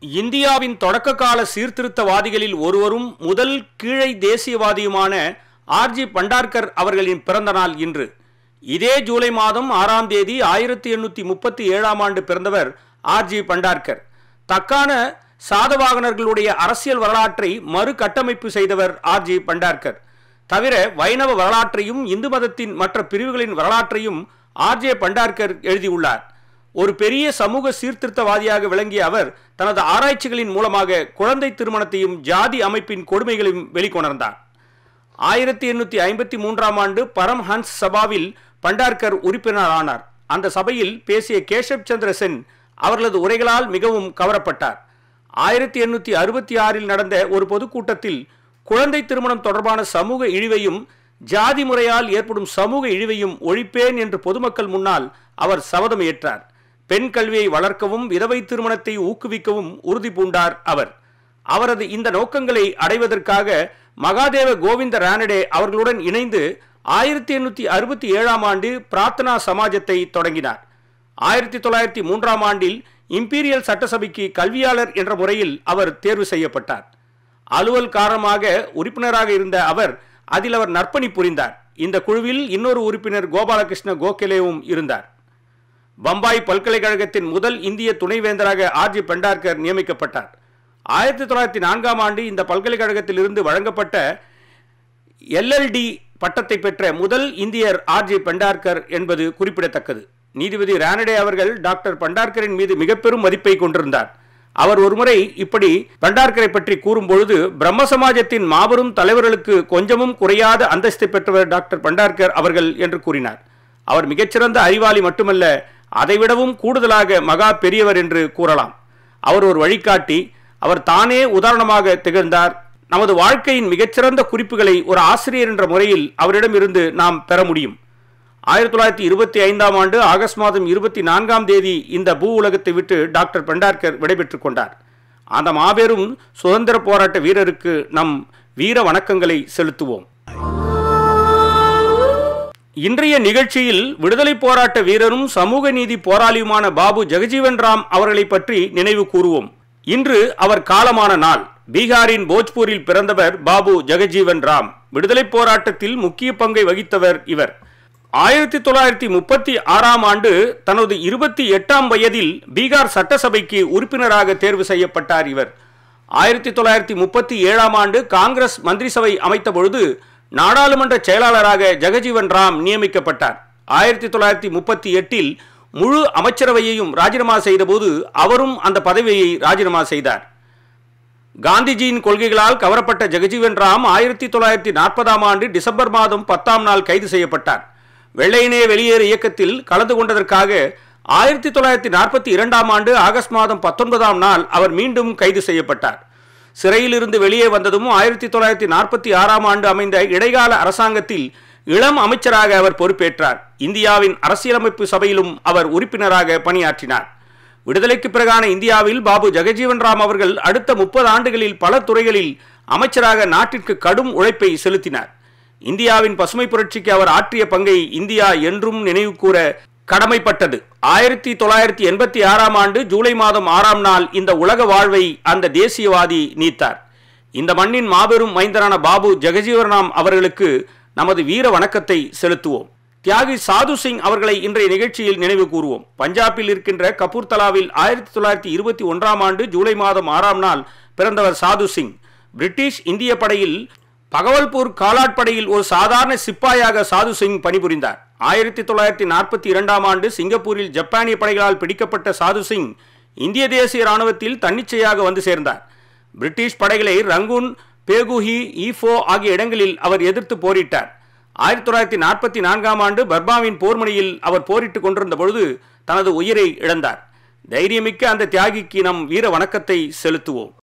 இந்தியாவின் தொடக்ககால சீர்திருத்தவாதிகளில் ஒருவரும் முதல் கீழை தேசியவாதியுமான ஆர்ஜி பண்டார்கர் அவர்களின் பிறந்த நாள் இன்று இதே ஜூலை மாதம் ஆறாம் தேதி ஆயிரத்தி எண்ணூற்றி முப்பத்தி ஏழாம் ஆண்டு பிறந்தவர் ஆர்ஜி பண்டார்கர் தக்கான சாதவாகனர்களுடைய அரசியல் வரலாற்றை மறுகட்டமைப்பு செய்தவர் ஆர்ஜி பண்டார்கர் தவிர வைணவ வரலாற்றையும் இந்து மதத்தின் மற்ற பிரிவுகளின் வரலாற்றையும் ஆர்ஜே பண்டார்கர் எழுதியுள்ளார் ஒரு பெரிய சமூக சீர்திருத்தவாதியாக விளங்கிய அவர் தனது ஆராய்ச்சிகளின் மூலமாக குழந்தை திருமணத்தையும் ஜாதி அமைப்பின் கொடுமைகளையும் வெளிக்கொணர்ந்தார் ஆயிரத்தி எண்ணூற்றி ஐம்பத்தி மூன்றாம் ஆண்டு பரம்ஹன்ஸ் சபாவில் பண்டார்கர் உறுப்பினரானார் அந்த சபையில் பேசிய கேஷப் சந்திர சென் அவர்களது உரைகளால் மிகவும் கவரப்பட்டார் ஆயிரத்தி எண்ணூற்றி அறுபத்தி ஆறில் நடந்த ஒரு பொதுக்கூட்டத்தில் குழந்தை திருமணம் தொடர்பான சமூக இழிவையும் ஜாதி முறையால் ஏற்படும் சமூக இழிவையும் ஒழிப்பேன் என்று பொதுமக்கள் முன்னால் அவர் சபதம் ஏற்றார் பெண் கல்வியை வளர்க்கவும் விதவை திருமணத்தை ஊக்குவிக்கவும் உறுதி பூண்டார் அவர் அவரது இந்த நோக்கங்களை அடைவதற்காக மகாதேவ கோவிந்த ரானடே அவர்களுடன் இணைந்து ஆயிரத்தி எண்ணூற்றி அறுபத்தி ஏழாம் ஆண்டு பிரார்த்தனா சமாஜத்தை தொடங்கினார் ஆயிரத்தி தொள்ளாயிரத்தி மூன்றாம் ஆண்டில் இம்பீரியல் சட்டசபைக்கு கல்வியாளர் என்ற முறையில் அவர் தேர்வு செய்யப்பட்டார் அலுவல் காரணமாக உறுப்பினராக இருந்த அவர் அதில் அவர் நற்பணி புரிந்தார் இந்த குழுவில் இன்னொரு உறுப்பினர் கோபாலகிருஷ்ண கோகலேவும் இருந்தார் பம்பாய் பல்கலைக்கழகத்தின் முதல் இந்திய துணைவேந்தராக ஆர்ஜி பண்டார்கர் நியமிக்கப்பட்டார் ஆயிரத்தி தொள்ளாயிரத்தி நான்காம் ஆண்டு இந்த பல்கலைக்கழகத்தில் இருந்து வழங்கப்பட்ட எல்எல்டி பட்டத்தை பெற்ற முதல் இந்தியர் ஆர்ஜி பண்டார்கர் என்பது குறிப்பிடத்தக்கது நீதிபதி ரானடே அவர்கள் டாக்டர் பண்டார்கரின் மீது மிக பெரும் மதிப்பை கொண்டிருந்தார் அவர் ஒருமுறை இப்படி பண்டார்கரை பற்றி கூறும்பொழுது பிரம்ம சமாஜத்தின் மாபெரும் தலைவர்களுக்கு கொஞ்சமும் குறையாத அந்தஸ்தை பெற்றவர் டாக்டர் பண்டார்கர் அவர்கள் என்று கூறினார் அவர் மிகச்சிறந்த அறிவாளி மட்டுமல்ல அதைவிடவும் கூடுதலாக மகா பெரியவர் என்று கூறலாம் அவர் ஒரு வழிகாட்டி அவர் தானே உதாரணமாக திகழ்ந்தார் நமது வாழ்க்கையின் மிகச்சிறந்த குறிப்புகளை ஒரு ஆசிரியர் என்ற முறையில் அவரிடமிருந்து நாம் பெற முடியும் ஆயிரத்தி தொள்ளாயிரத்தி இருபத்தி ஐந்தாம் ஆண்டு ஆகஸ்ட் மாதம் இருபத்தி நான்காம் தேதி இந்த பூ உலகத்தை விட்டு டாக்டர் பண்டார்கர் விடைபெற்றுக் கொண்டார் அந்த மாபெரும் சுதந்திர போராட்ட வீரருக்கு நம் வீர வணக்கங்களை செலுத்துவோம் இன்றைய நிகழ்ச்சியில் விடுதலை போராட்ட வீரரும் சமூக நீதி போராளியுமான பாபு ஜெகஜீவன் ராம் அவர்களை பற்றி நினைவு கூறுவோம் இன்று அவர் காலமான நாள் பீகாரின் போஜ்பூரில் பிறந்தவர் பாபு ஜெகஜீவன் ராம் விடுதலை போராட்டத்தில் முக்கிய பங்கை வகித்தவர் இவர் ஆயிரத்தி தொள்ளாயிரத்தி முப்பத்தி ஆறாம் ஆண்டு தனது இருபத்தி எட்டாம் வயதில் பீகார் சட்டசபைக்கு உறுப்பினராக தேர்வு செய்யப்பட்டார் இவர் ஆயிரத்தி தொள்ளாயிரத்தி முப்பத்தி ஏழாம் ஆண்டு காங்கிரஸ் மந்திரி சபை அமைத்த பொழுது நாடாளுமன்ற செயலாளராக ஜெகஜீவன் ராம் நியமிக்கப்பட்டார் ஆயிரத்தி தொள்ளாயிரத்தி முப்பத்தி எட்டில் முழு அமைச்சரவையையும் ராஜினாமா செய்தபோது அவரும் அந்த பதவியை ராஜினாமா செய்தார் காந்திஜியின் கொள்கைகளால் கவரப்பட்ட ஜெகஜீவன் ராம் ஆயிரத்தி தொள்ளாயிரத்தி நாற்பதாம் ஆண்டு டிசம்பர் மாதம் பத்தாம் நாள் கைது செய்யப்பட்டார் வெள்ளையனே வெளியேறு இயக்கத்தில் கலந்து கொண்டதற்காக ஆயிரத்தி தொள்ளாயிரத்தி நாற்பத்தி இரண்டாம் ஆண்டு ஆகஸ்ட் மாதம் பத்தொன்பதாம் நாள் அவர் மீண்டும் கைது செய்யப்பட்டார் சிறையிலிருந்து வெளியே வந்ததும் ஆயிரத்தி தொள்ளாயிரத்தி நாற்பத்தி ஆறாம் ஆண்டு அமைந்த இடைக்கால அரசாங்கத்தில் இளம் அமைச்சராக அவர் பொறுப்பேற்றார் இந்தியாவின் அரசியலமைப்பு சபையிலும் அவர் உறுப்பினராக பணியாற்றினார் விடுதலைக்கு பிறகான இந்தியாவில் பாபு ஜெகஜீவன் ராம் அவர்கள் அடுத்த முப்பது ஆண்டுகளில் பல துறைகளில் அமைச்சராக நாட்டிற்கு கடும் உழைப்பை செலுத்தினார் இந்தியாவின் பசுமை புரட்சிக்கு அவர் ஆற்றிய பங்கை இந்தியா என்றும் நினைவு கூற கடமைப்பட்டது ஆயிரத்தி தொள்ளாயிரத்தி எண்பத்தி ஆறாம் ஆண்டு ஜூலை மாதம் ஆறாம் நாள் இந்த உலக வாழ்வை அந்த தேசியவாதி நீத்தார் இந்த மண்ணின் மாபெரும் மைந்தரான பாபு ஜெகஜீவன்ராம் அவர்களுக்கு நமது வீர வணக்கத்தை செலுத்துவோம் தியாகி சாது சிங் அவர்களை இன்றைய நிகழ்ச்சியில் நினைவு கூறுவோம் பஞ்சாபில் இருக்கின்ற கபூர்தலாவில் ஆயிரத்தி தொள்ளாயிரத்தி இருபத்தி ஒன்றாம் ஆண்டு ஜூலை மாதம் ஆறாம் நாள் பிறந்தவர் சாது சிங் பிரிட்டிஷ் இந்திய படையில் பகவல்பூர் காலாட் படையில் ஒரு சாதாரண சிப்பாயாக சாது சிங் பணிபுரிந்தார் ஆயிரத்தி தொள்ளாயிரத்தி நாற்பத்தி இரண்டாம் ஆண்டு சிங்கப்பூரில் ஜப்பானிய படைகளால் பிடிக்கப்பட்ட சாது சிங் இந்திய தேசிய இராணுவத்தில் தன்னிச்சையாக வந்து சேர்ந்தார் பிரிட்டிஷ் படைகளை ரங்கூன் பேகுஹி ஈஃபோ ஆகிய இடங்களில் அவர் எதிர்த்து போரிட்டார் ஆயிரத்தி தொள்ளாயிரத்தி நாற்பத்தி நான்காம் ஆண்டு பர்மாவின் போர்முனையில் அவர் போரிட்டுக் கொண்டிருந்த பொழுது தனது உயிரை இழந்தார் தைரியமிக்க அந்த தியாகிக்கு நம் வீர வணக்கத்தை செலுத்துவோம்